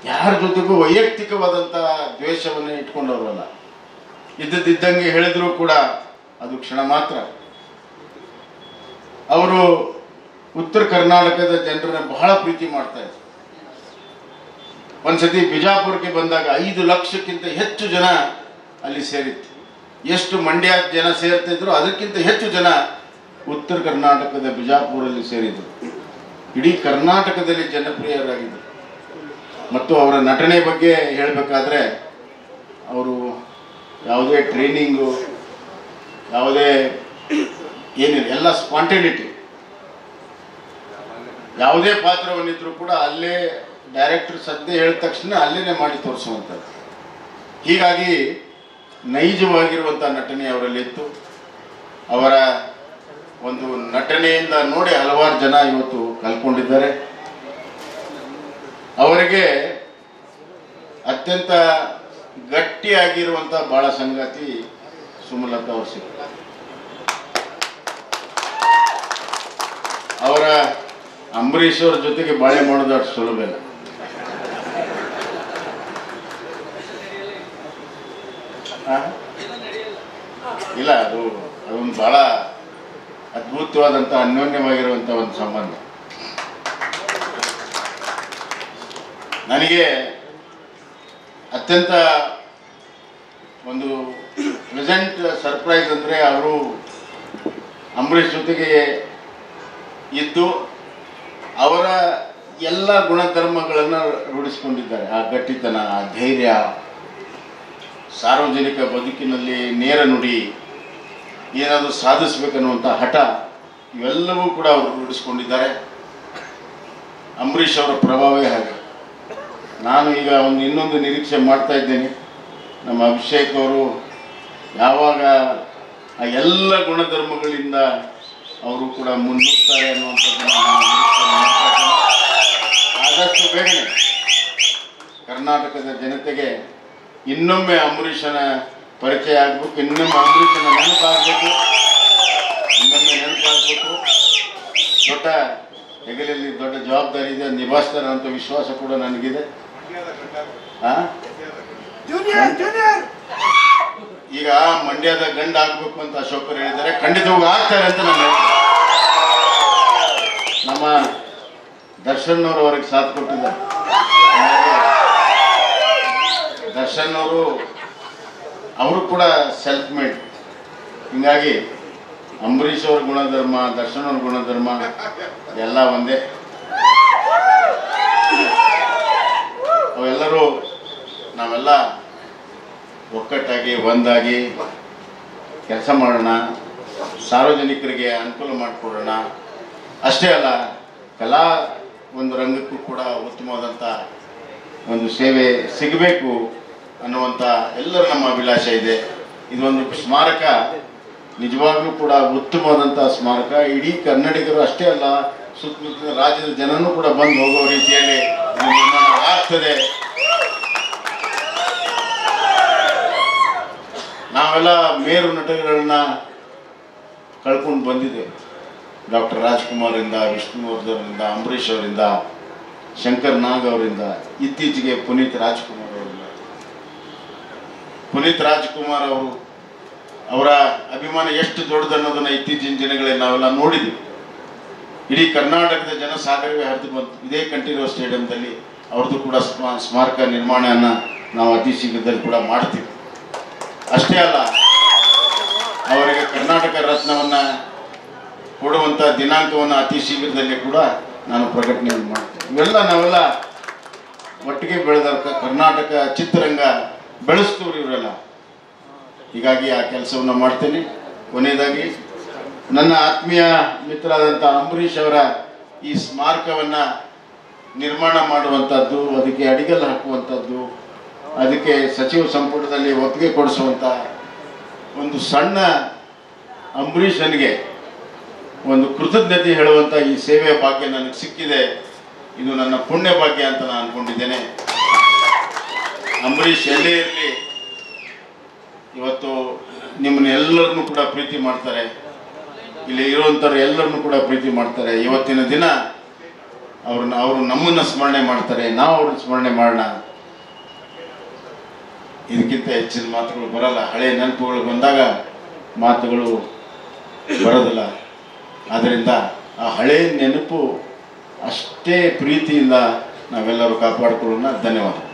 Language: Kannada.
ಯಾರ ಜೊತೆಗೂ ವೈಯಕ್ತಿಕವಾದಂಥ ದ್ವೇಷವನ್ನು ಇಟ್ಕೊಂಡವರಲ್ಲ ಇದ್ದದ್ದಿದ್ದಂಗೆ ಹೇಳಿದ್ರು ಕೂಡ ಅದು ಕ್ಷಣ ಮಾತ್ರ ಅವರು ಉತ್ತರ ಕರ್ನಾಟಕದ ಜನರನ್ನ ಬಹಳ ಪ್ರೀತಿ ಮಾಡ್ತಾ ಇದ್ರು ಒಂದ್ಸತಿ ಬಿಜಾಪುರಕ್ಕೆ ಬಂದಾಗ ಐದು ಲಕ್ಷಕ್ಕಿಂತ ಹೆಚ್ಚು ಜನ ಅಲ್ಲಿ ಸೇರಿತ್ತು ಎಷ್ಟು ಮಂಡ್ಯ ಜನ ಸೇರ್ತಿದ್ರು ಅದಕ್ಕಿಂತ ಹೆಚ್ಚು ಜನ ಉತ್ತರ ಕರ್ನಾಟಕದ ಬಿಜಾಪುರಲ್ಲಿ ಸೇರಿದ್ರು ಇಡೀ ಕರ್ನಾಟಕದಲ್ಲಿ ಜನಪ್ರಿಯರಾಗಿದ್ದರು ಮತ್ತು ಅವರ ನಟನೆ ಬಗ್ಗೆ ಹೇಳಬೇಕಾದ್ರೆ ಅವರು ಯಾವುದೇ ಟ್ರೈನಿಂಗು ಯಾವುದೇ ಏನಿಲ್ಲ ಎಲ್ಲ ಸ್ಪಾಂಟೇನಿಟಿ ಯಾವುದೇ ಪಾತ್ರವನ್ನಿದ್ರು ಕೂಡ ಅಲ್ಲೇ ಡೈರೆಕ್ಟರ್ ಸದ್ಯ ಹೇಳಿದ ತಕ್ಷಣ ಅಲ್ಲೇನೆ ಮಾಡಿ ತೋರಿಸುವಂಥದ್ದು ಹೀಗಾಗಿ ನೈಜವಾಗಿರುವಂಥ ನಟನೆ ಅವರಲ್ಲಿ ಇತ್ತು ಅವರ ಒಂದು ನಟನೆಯಿಂದ ನೋಡಿ ಹಲವಾರು ಜನ ಇವತ್ತು ಕಲ್ಕೊಂಡಿದ್ದಾರೆ ಅವರಿಗೆ ಅತ್ಯಂತ ಗಟ್ಟಿಯಾಗಿರುವಂಥ ಬಾಳ ಸಂಗಾತಿ ಸುಮಲತಾ ಅವರು ಸಿಕ್ಕ ಅವರ ಅಂಬರೀಷ್ ಅವ್ರ ಜೊತೆಗೆ ಬಾಳೆ ಮಾಡೋದು ಅಷ್ಟು ಸುಲಭ ಇಲ್ಲ ಆ? ಇಲ್ಲ ಅದು ಅದೊಂದು ಬಹಳ ಅದ್ಭುತವಾದಂಥ ಅನ್ಯೋನ್ಯವಾಗಿರುವಂಥ ಒಂದು ಸಂಬಂಧ ನನಗೆ ಅತ್ಯಂತ ಒಂದು ಪ್ರೆಸೆಂಟ್ ಸರ್ಪ್ರೈಸ್ ಅಂದರೆ ಅವರು ಅಂಬರೀಷ್ ಜೊತೆಗೆ ಇದ್ದು ಅವರ ಎಲ್ಲ ಗುಣಧರ್ಮಗಳನ್ನು ರೂಢಿಸಿಕೊಂಡಿದ್ದಾರೆ ಆ ಗಟ್ಟಿತನ ಆ ಧೈರ್ಯ ಸಾರ್ವಜನಿಕ ಬದುಕಿನಲ್ಲಿ ನೇರ ನುಡಿ ಏನಾದರೂ ಸಾಧಿಸಬೇಕನ್ನುವಂಥ ಹಠ ಇವೆಲ್ಲವೂ ಕೂಡ ಅವರು ರೂಢಿಸಿಕೊಂಡಿದ್ದಾರೆ ಅಂಬರೀಷ್ ಅವರ ಪ್ರಭಾವವೇ ಹಾಗೆ ನಾನು ಈಗ ಒಂದು ಇನ್ನೊಂದು ನಿರೀಕ್ಷೆ ಮಾಡ್ತಾ ಇದ್ದೇನೆ ನಮ್ಮ ಅಭಿಷೇಕ್ ಅವರು ಯಾವಾಗ ಆ ಎಲ್ಲ ಗುಣಧರ್ಮಗಳಿಂದ ಅವರು ಕೂಡ ಮುನ್ನುಗ್ತಾರೆ ಅನ್ನುವಂಥದ್ದನ್ನು ನಾನು ನಿರೀಕ್ಷೆ ಮಾಡ್ತಾ ಇದ್ದೇನೆ. ಆದಷ್ಟು ಬೇಗನೆ ಕರ್ನಾಟಕದ ಜನತೆಗೆ ಇನ್ನೊಮ್ಮೆ ಅಂಬರೀಷನ ಪರಿಚಯ ಆಗಬೇಕು ಇನ್ನೊಮ್ಮೆ ಅಂಬರೀಷನ ನೆನಪಾಗಬೇಕು ಇನ್ನೊಮ್ಮೆ ನೆನಪಾಗಬೇಕು ದೊಡ್ಡ ಹೆಗಲಲ್ಲಿ ದೊಡ್ಡ ಜವಾಬ್ದಾರಿ ಇದೆ ನಿಭಾಯಿಸ್ತಾರೆ ಅಂತ ವಿಶ್ವಾಸ ಕೂಡ ನನಗಿದೆ ಆ? ಈಗ ಮಂಡ್ಯದ ಗಂಡ ಆಗ್ಬೇಕು ಅಂತ ಅಶೋಕರು ಹೇಳಿದ್ದಾರೆ ಖಂಡಿತವಾಗಿ ಆಗ್ತಾರೆ ಅಂತ ನಾನು ಹೇಳ್ತೀನಿ. ನಮ್ಮ ದರ್ಶನ್ ಅವರು ಅವ್ರಿಗೆ ಸಾಥ್ ಕೊಟ್ಟಿದ್ದಾರೆ ಹಾಗಾಗಿ ದರ್ಶನ್ ಅವರು ಅವರು ಕೂಡ ಸೆಲ್ಫ್ ಮೇಡ್ ಹಿಂಗಾಗಿ ಅಂಬರೀಷ್ ಅವ್ರ ಗುಣಧರ್ಮ ದರ್ಶನ್ ಅವ್ರ ಗುಣಧರ್ಮ ಎಲ್ಲ ಒಂದೇ ಅವೆಲ್ಲರೂ ನಾವೆಲ್ಲ ಒಕ್ಕಟ್ಟಾಗಿ ಒಂದಾಗಿ ಕೆಲಸ ಮಾಡೋಣ ಸಾರ್ವಜನಿಕರಿಗೆ ಅನುಕೂಲ ಮಾಡಿಕೊಡೋಣ ಅಷ್ಟೇ ಅಲ್ಲ ಕಲಾ ಒಂದು ರಂಗಕ್ಕೂ ಕೂಡ ಉತ್ತಮವಾದಂಥ ಒಂದು ಸೇವೆ ಸಿಗಬೇಕು ಅನ್ನುವಂಥ ಎಲ್ಲರ ನಮ್ಮ ಅಭಿಲಾಷೆ ಇದೆ ಇದೊಂದು ಸ್ಮಾರಕ ನಿಜವಾಗ್ಲೂ ಕೂಡ ಉತ್ತಮವಾದಂಥ ಸ್ಮಾರಕ ಇಡೀ ಕನ್ನಡಿಗರು ಅಷ್ಟೇ ಅಲ್ಲ ಸುತ್ತಮುತ್ತಲಿನ ರಾಜ್ಯದ ಜನನೂ ಕೂಡ ಬಂದು ಹೋಗೋ ರೀತಿಯಲ್ಲಿ ಇದು ನಿರ್ಮಾಣ ಆಗ್ತದೆ ನಾವೆಲ್ಲ ಮೇರು ನಟಗಳನ್ನ ಕಳ್ಕೊಂಡು ಬಂದಿದ್ದೇವೆ ಡಾಕ್ಟರ್ ರಾಜ್ಕುಮಾರಿಂದ ವಿಷ್ಣುವರ್ಧನ್ರಿಂದ ಅಂಬರೀಷ್ ಅವರಿಂದ ಶಂಕರ್ ನಾಗ್ ಅವರಿಂದ ಇತ್ತೀಚೆಗೆ ಪುನೀತ್ ರಾಜ್ಕುಮಾರ್ ಅವರಿಂದ ಪುನೀತ್ ರಾಜ್ಕುಮಾರ್ ಅವರು ಅವರ ಅಭಿಮಾನ ಎಷ್ಟು ದೊಡ್ಡದನ್ನೋದನ್ನ ಇತ್ತೀಚಿನ ದಿನಗಳಲ್ಲಿ ನಾವೆಲ್ಲ ನೋಡಿದ್ವಿ ಇಡೀ ಕರ್ನಾಟಕದ ಜನ ಸಾಗರವೇ ಹರಿದು ಬಂತು ಇದೇ ಕಂಠೀರವ ಸ್ಟೇಡಿಯಂದಲ್ಲಿ ಅವ್ರದ್ದು ಕೂಡ ಸ್ಮಾ- ಸ್ಮಾರಕ ನಿರ್ಮಾಣವನ್ನು ನಾವು ಅತಿ ಶೀಘ್ರದಲ್ಲಿ ಕೂಡ ಮಾಡ್ತೀವಿ ಅಷ್ಟೇ ಅಲ್ಲ ಅವರಿಗೆ ಕರ್ನಾಟಕ ರತ್ನವನ್ನ ಕೊಡುವಂಥ ದಿನಾಂಕವನ್ನು ಅತಿ ಶೀಘ್ರದಲ್ಲಿ ಕೂಡ ನಾನು ಪ್ರಕಟಣೆ ಮಾಡ್ತೇನೆ ಇವೆಲ್ಲ ನಾವೆಲ್ಲ ಒಟ್ಟಿಗೆ ಬೆಳೆದ ಕ- ಕರ್ನಾಟಕ ಚಿತ್ರರಂಗ ಬೆಳೆಸ್ತವ್ರು ಇವರೆಲ್ಲ ಹೀಗಾಗಿ ಆ ಕೆಲಸವನ್ನು ಮಾಡ್ತೇನೆ ಕೊನೆಯದಾಗಿ ನನ್ನ ಆತ್ಮೀಯ ಮಿತ್ರರಾದಂಥ ಅಂಬರೀಷ್ ಅವರ ಈ ಸ್ಮಾರಕವನ್ನು ನಿರ್ಮಾಣ ಮಾಡುವಂಥದ್ದು ಅದಕ್ಕೆ ಅಡಿಗಲ್ಲು ಹಾಕುವಂಥದ್ದು ಅದಕ್ಕೆ ಸಚಿವ ಸಂಪುಟದಲ್ಲಿ ಒಪ್ಪಿಗೆ ಕೊಡಿಸುವಂಥ ಒಂದು ಸಣ್ಣ ಅಂಬರೀಷನಿಗೆ ಒಂದು ಕೃತಜ್ಞತೆ ಹೇಳುವಂಥ ಈ ಸೇವೆಯ ಭಾಗ್ಯ ನನಗೆ ಸಿಕ್ಕಿದೆ ಇದು ನನ್ನ ಪುಣ್ಯ ಭಾಗ್ಯ ಅಂತ ನಾನು ಅನ್ಕೊಂಡಿದ್ದೇನೆ ಅಂಬರೀಷ್ ಎಲ್ಲೇ ಇರಲಿ ಇವತ್ತು ನಿಮ್ಮನ್ನ ಎಲ್ಲರನ್ನೂ ಕೂಡ ಪ್ರೀತಿ ಮಾಡ್ತಾರೆ ಇಲ್ಲಿ ಇರುವಂಥವ್ರು ಎಲ್ಲರನ್ನೂ ಕೂಡ ಪ್ರೀತಿ ಮಾಡ್ತಾರೆ ಇವತ್ತಿನ ದಿನ ಅವ್ರನ್ನ ಅವರು ನಮ್ಮನ್ನು ಸ್ಮರಣೆ ಮಾಡ್ತಾರೆ ನಾವು ಅವ್ರನ್ನ ಸ್ಮರಣೆ ಮಾಡೋಣ ಇದಕ್ಕಿಂತ ಹೆಚ್ಚಿನ ಮಾತುಗಳು ಬರಲ್ಲ ಹಳೆಯ ನೆನಪುಗಳು ಬಂದಾಗ ಮಾತುಗಳು ಬರೋದಿಲ್ಲ ಆದ್ದರಿಂದ ಆ ಹಳೆಯ ನೆನಪು ಅಷ್ಟೇ ಪ್ರೀತಿಯಿಂದ ನಾವೆಲ್ಲರೂ ಕಾಪಾಡಿಕೊಳ್ಳೋಣ ಧನ್ಯವಾದ